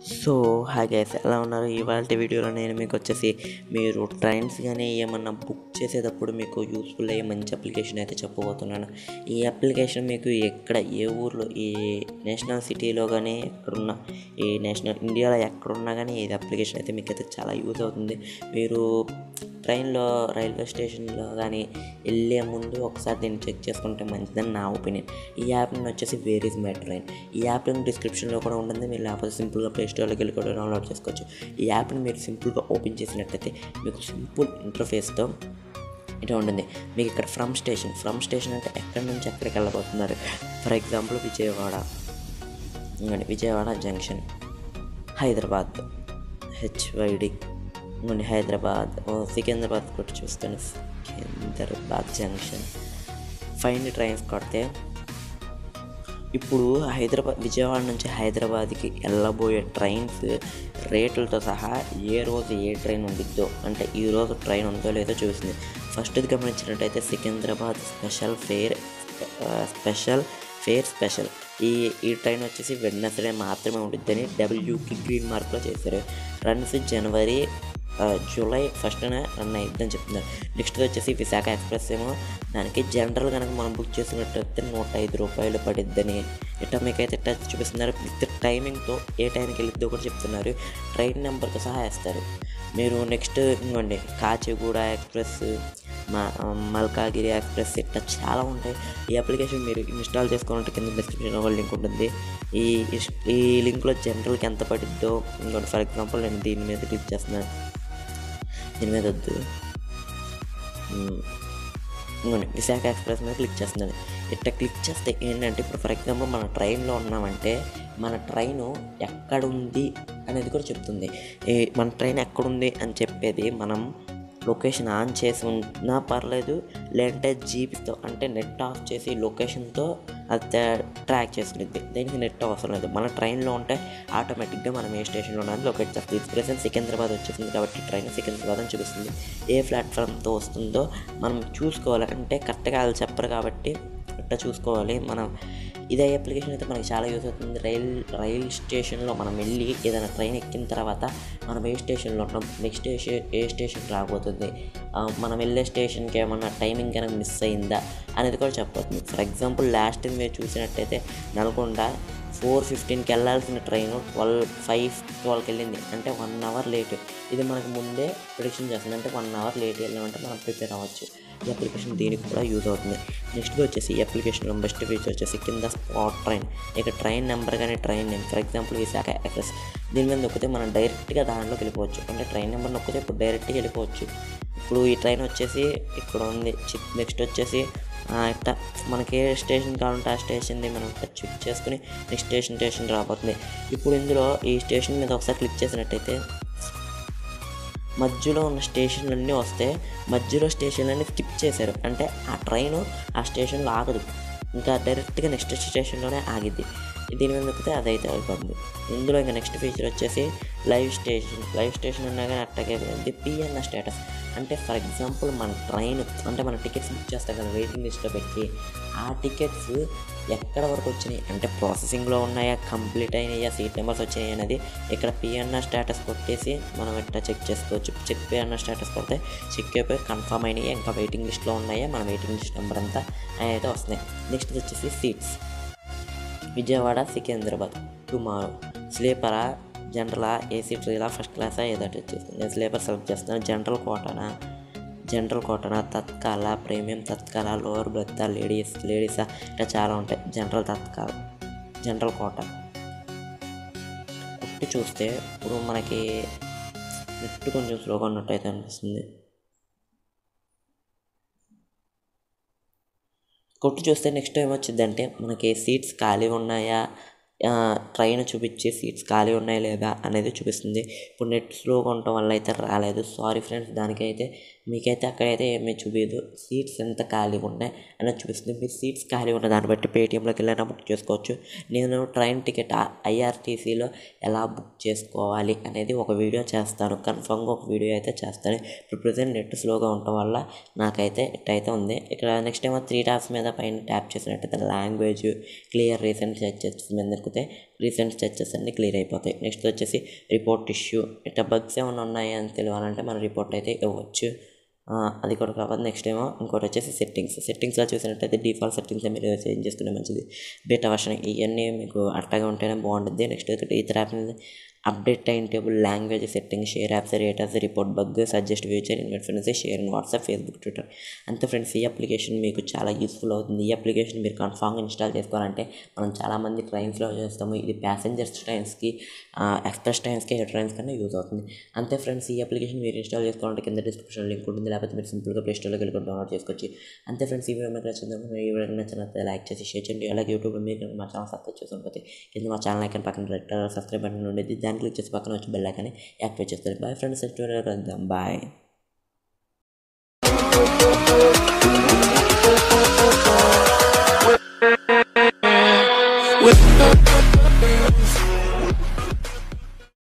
so hi guys ఎలా ఉన్నారు ఇవాళ వీడియోలో నేను మీకు వచ్చేసి మీరు ట్రైన్స్ కానీ ఏమన్నా బుక్ చేసేటప్పుడు మీకు యూస్ఫుల్ అయ్యే మంచి అప్లికేషన్ అయితే చెప్పబోతున్నాను ఈ అప్లికేషన్ మీకు ఎక్కడ ఏ ఊర్లో ఈ నేషనల్ సిటీలో కానీ ఎక్కడున్నా ఈ నేషనల్ ఇండియాలో ఎక్కడున్నా కానీ ఇది అప్లికేషన్ అయితే మీకు అయితే చాలా యూజ్ అవుతుంది మీరు ట్రైన్లో రైల్వే స్టేషన్లో కానీ వెళ్ళే ముందు ఒకసారి దీన్ని చెక్ చేసుకుంటే మంచిదని నా ఒపీనియన్ ఈ యాప్ వచ్చేసి వేర్ ఇస్ మై ట్రైన్ ఈ యాప్ లింక్ డిస్క్రిప్షన్లో కూడా ఉంటుంది మీరు లేకపోతే సింపుల్గా ప్లే స్టోర్లోకి వెళ్ళి కూడా డౌన్లోడ్ చేసుకోవచ్చు ఈ యాప్ని మీరు సింపుల్గా ఓపెన్ చేసినట్లయితే మీకు సింపుల్ ఇంటర్ఫేస్తో ఇట్లా ఉంటుంది మీకు ఇక్కడ ఫ్రమ్ స్టేషన్ ఫ్రమ్ స్టేషన్ అంటే ఎక్కడి నుంచి ఎక్కడికి వెళ్ళబోతున్నారు ఫర్ ఎగ్జాంపుల్ విజయవాడ ఇంకోండి విజయవాడ జంక్షన్ హైదరాబాద్ హెచ్వైడి ఇంకోండి హైదరాబాద్ ఓ, సికింద్రాబాద్ కూడా చూస్తాను సికింద్రాబాద్ జంక్షన్ ఫైన్ ట్రైన్స్ కొడితే ఇప్పుడు హైదరాబాద్ విజయవాడ నుంచి హైదరాబాద్కి వెళ్ళబోయే ట్రైన్స్ రేట్లతో సహా ఏ రోజు ఏ ట్రైన్ ఉండిద్దో అంటే ఈ రోజు ట్రైన్ ఉందో లేదో చూసింది ఫస్ట్ ఇది గమనించినట్టయితే Secunderabad special fare special fare special ఈ ఈ ట్రైన్ వచ్చేసి వెడ్నెస్డే మాత్రమే ఉండిద్దని డబ్ల్యూకి గ్రీన్ మార్క్లో చేశారు రన్స్ జనవరి ఆ, జూలై ఫస్ట్న రన్ అయిద్దని చెప్తున్నారు నెక్స్ట్ వచ్చేసి విశాఖ ఎక్స్ప్రెస్ ఏమో దానికి జనరల్ కనుక మనం బుక్ చేసుకున్నట్టయితే నూట ఐదు రూపాయలు పడిద్దని ఇట్లా మీకైతే ఇట్లా చూపిస్తున్నారు విత్ టైమింగ్తో ఏ టైంకి వెళ్ళిద్దో కూడా చెప్తున్నారు ట్రైన్ నెంబర్తో సహా వేస్తారు మీరు నెక్స్ట్ ఇంకోండి కాచిగూడ ఎక్స్ప్రెస్ మా మల్కాగిరి ఎక్స్ప్రెస్ ఇట్లా చాలా ఉంటాయి ఈ అప్లికేషన్ మీరు ఇన్స్టాల్ చేసుకోవాలంటే కింద డిస్క్రిప్షన్లో ఒక లింక్ ఉంటుంది ఈ ఇస్- ఈ లింక్లో జనరల్కి ఎంత పడిద్దో ఇంకోటి ఫర్ ఎగ్జాంపుల్ నేను దీని మీద క్లిక్ చేస్తున్నాను దీని మీద వద్దు ఉమ్, ఇంకోండి విశాఖ ఎక్స్ప్రెస్ మీద క్లిక్ చేస్తున్నాను ఇట్లా క్లిక్ చేస్తే ఏంటంటే ఇప్పుడు ఫర్ ఎగ్జాంపుల్ మన ట్రైన్లో ఉన్నామంటే మన ట్రైను ఎక్కడుంది అనేది కూడా చెప్తుంది ఏ మన ట్రైన్ ఎక్కడుంది అని చెప్పేది మనం లొకేషన్ ఆన్ చేసి ఉన్నా పర్లేదు లేదంటే జీపీతో అంటే నెట్ ఆఫ్ చేసి లొకేషన్తో అది ట్రాక్ చేసుకునేది దీనికి నెట్ అవసరం లేదు మన ట్రైన్లో ఉంటే ఆటోమేటిక్గా మనం ఏ స్టేషన్లో ఉన్నది లొకేట్ చేస్తుంది ఇది ప్రెసెంట్ సికింద్రాబాద్ వచ్చేసింది కాబట్టి ట్రైన్ సికింద్రాబాద్ అని చూపిస్తుంది ఏ ప్లాట్ఫామ్తో వస్తుందో మనం చూసుకోవాలి అంటే కరెక్ట్గా వాళ్ళు చెప్పరు కాబట్టి అట్లా చూసుకోవాలి మనం ఇదే అప్లికేషన్ అయితే మనకి చాలా యూస్ అవుతుంది రైల్ రైల్ స్టేషన్లో మనం వెళ్ళి ఏదైనా ట్రైన్ ఎక్కిన తర్వాత మనం ఏ స్టేషన్లో ఉన్నాం నెక్స్ట్ ఏ స్టే- ఏ స్టేషన్ రాబోతుంది ఆ, మనం వెళ్ళే స్టేషన్కి ఏమన్నా టైమింగ్ కనుక మిస్ అయిందా అనేది కూడా చెప్పబోతుంది ఫర్ ఎగ్జాంపుల్ లాస్ట్ టైం మీరు చూసినట్టయితే నల్గొండ ఫోర్ ఫిఫ్టీన్కి వెళ్ళాల్సిన ట్రైన్ ట్వెల్వ్ ఫైవ్ ట్వెల్వ్కి వెళ్ళింది అంటే వన్ అవర్ లేట్ ఇది మనకు ముందే ప్రిడిక్షన్ చేస్తుంది అంటే వన్ అవర్ లేట్ వెళ్ళామంటే మనం ప్రిపేర్ అవ్వచ్చు ఈ అప్లికేషన్ దీనికి కూడా యూజ్ అవుతుంది నెక్స్ట్గా వచ్చేసి ఈ అప్లికేషన్లో బెస్ట్ ఫీచర్ వచ్చేసి కింద స్పాట్ ట్రైన్ ఇక ట్రైన్ నెంబర్ కానీ train name for example Visakha express దీని మీద నొక్కితే మనం డైరెక్ట్గా దాంట్లోకి వెళ్ళిపోవచ్చు అంటే ట్రైన్ నెంబర్ నొక్కితే ఇప్పుడు డైరెక్ట్గా వెళ్ళిపోవచ్చు ఇప్పుడు ఈ ట్రైన్ వచ్చేసి ఇక్కడ ఉంది నెక్స్ట్ వచ్చేసి ఆ, ఇట్లా మనకి ఏ స్టేషన్ కావాలంటే ఆ స్టేషన్ది మనం చెక్ చేసుకుని నెక్స్ట్ స్టేషన్ స్టేషన్ రాబోతుంది ఇప్పుడు ఇందులో ఈ స్టేషన్ మీద ఒకసారి క్లిక్ చేసినట్టయితే మధ్యలో ఉన్న స్టేషన్లన్నీ వస్తే మధ్యలో స్టేషన్లన్నీ స్కిప్ చేశారు అంటే ఆ ట్రైన్ ఆ స్టేషన్లో ఆగదు ఇంకా డైరెక్ట్గా నెక్స్ట్ స్టేషన్లోనే ఆగిద్ది దీని మీద నొక్కితే అదైతే అయిపోతుంది ఇందులో ఇంకా నెక్స్ట్ ఫీచర్ వచ్చేసి లైవ్ స్టేషన్ లైవ్ స్టేషన్ అన్నా కానీ అట్టగే ఉంది పిఎన్ఆర్ స్టేటస్ అంటే ఫర్ ఎగ్జాంపుల్ మన ట్రైన్ అంటే మన టికెట్స్ బుక్ చేస్తాం కదా వెయిటింగ్ లిస్ట్లో పెట్టి ఆ టికెట్స్ ఎక్కడ వరకు వచ్చినాయి అంటే ప్రాసెసింగ్లో ఉన్నాయా కంప్లీట్ అయినాయా సీట్ నెంబర్స్ వచ్చాయి అనేది ఇక్కడ పిఎన్ఆర్ స్టేటస్ కొట్టేసి మనం ఇట్లా చెక్ చేసుకోవచ్చు చెక్ పిఎన్ఆర్ స్టేటస్ కొడితే చెక్ అయిపోయి కన్ఫర్మ్ అయినాయి ఇంకా వెయిటింగ్ లిస్ట్లో ఉన్నాయా మన వెయిటింగ్ లిస్ట్ నెంబర్ అంతా అయితే వస్తున్నాయి నెక్స్ట్ వచ్చేసి సీట్స్ విజయవాడ సికింద్రాబాద్ టుమారో స్లీపరా జనరలా ఏసీ ట్రైలా ఫస్ట్ క్లాసా ఏదో ఒకటి వచ్చేస్తుంది నేను స్లీపర్ సెలెక్ట్ చేస్తున్నాను జనరల్ కోటానా జనరల్ కోటనా Tatkal premium Tatkal lower berth ladies లేడీసా ఇంకా చాలా ఉంటాయి జనరల్ తత్కాల జనరల్ కోట కొట్టి చూస్తే ఇప్పుడు మనకి నెట్ కొంచెం స్లోగా ఉన్నట్టు అయితే అనిపిస్తుంది కొట్టి చూస్తే నెక్స్ట్ ఏం వచ్చిందంటే మనకి సీట్స్ ఖాళీ ఉన్నాయా ఆ, ట్రైన్ చూపించి సీట్స్ ఖాళీ ఉన్నాయా లేదా అనేది చూపిస్తుంది ఇప్పుడు నెట్ స్లోగా ఉండటం వల్ల అయితే రాలేదు సారీ ఫ్రెండ్స్ దానికైతే మీకైతే అక్కడైతే ఏమీ చూపించదు సీట్స్ ఎంత ఖాళీగా ఉన్నాయి అనేది చూపిస్తుంది మీరు సీట్స్ ఖాళీ ఉన్న దాన్ని బట్టి పేటీఎంలోకి వెళ్ళినా బుక్ చేసుకోవచ్చు నేను ట్రైన్ టికెట్ ఐఆర్టీసీలో ఎలా బుక్ చేసుకోవాలి అనేది ఒక వీడియో చేస్తాను కన్ఫామ్గా ఒక వీడియో అయితే చేస్తాను ఇప్పుడు ప్రజెంట్ నెట్ స్లోగా ఉండటం వల్ల నాకైతే ఇట్టయితే ఉంది ఇక్కడ నెక్స్ట్ ఏమో త్రీ టాప్స్ మీద పైన ట్యాప్ చేసినట్టయితే లాంగ్వేజ్ క్లియర్ రీసెంట్ సెర్చెస్ మీద నొక్కితే రీసెంట్ సెర్చెస్ అన్నీ క్లియర్ అయిపోతాయి నెక్స్ట్ వచ్చేసి రిపోర్ట్ ఇష్యూ ఇట్లా బగ్స్ ఏమైనా ఉన్నాయి అని తెలియాలంటే మనం రిపోర్ట్ అయితే ఇవ్వచ్చు ఆ, అది కూడా కావాలి నెక్స్ట్ ఏమో ఇంకోటి వచ్చేసి సెట్టింగ్స్ సెట్టింగ్స్లో చూసినట్టయితే డిఫాల్ట్ సెట్టింగ్స్ మీరు చేంజ్ చేసుకునే మంచిది బీటా వర్షన్ ఇవన్నీ మీకు అట్టగా ఉంటేనే బాగుంటుంది నెక్స్ట్ ఒకటి ఇతర app update time table language setting share apps rate us report bug suggest feature investments share in WhatsApp Facebook Twitter అంతే ఫ్రెండ్స్ ఈ అప్లికేషన్ మీకు చాలా యూస్ఫుల్ అవుతుంది ఈ అప్లికేషన్ మీరు కన్ఫామ్గా ఇన్స్టాల్ చేసుకోవాలంటే మనం చాలామంది ట్రైన్స్లో చేస్తాము ఇది ప్యాసింజర్స్ ట్రైన్స్కి ఎక్స్ప్రెస్ ట్రైన్స్కి ఎయిర్ ట్రైన్స్ కన్నా యూజ్ అవుతుంది అంతే ఫ్రెండ్స్ ఈ అప్లికేషన్ మీరు ఇన్స్టాల్ చేసుకోవాలంటే కింద డిస్క్రిప్షన్ లింక్ ఉంటుంది లేకపోతే మీరు సింపుల్గా ప్లే స్టోర్లోకి వెళ్ళి డౌన్లోడ్ చేసుకోవచ్చు అంతే ఫ్రెండ్స్ ఈ వీడియో మీకు నచ్చింది ఈ వీడియో నచ్చినట్లయితే లైక్ చేసి షేర్ చేయండి అలాగే యూట్యూబ్లో మీరు కనుక మా ఛానల్ సబ్స్క్రైబ్ చేసుకోకపోతే కింద మా ఛానల్ ఐకన్ పక్కన రెడ్ సబ్స్క్రైబ్ బటన్ ఉండేది దాన్ని క్లిక్ చేసి పక్కన వచ్చి బెల్ ఐకాన్ని యాక్టివేట్ చేస్తారు బాయ్ ఫ్రెండ్స్ వీడియోలో కలుద్దాం బాయ్ with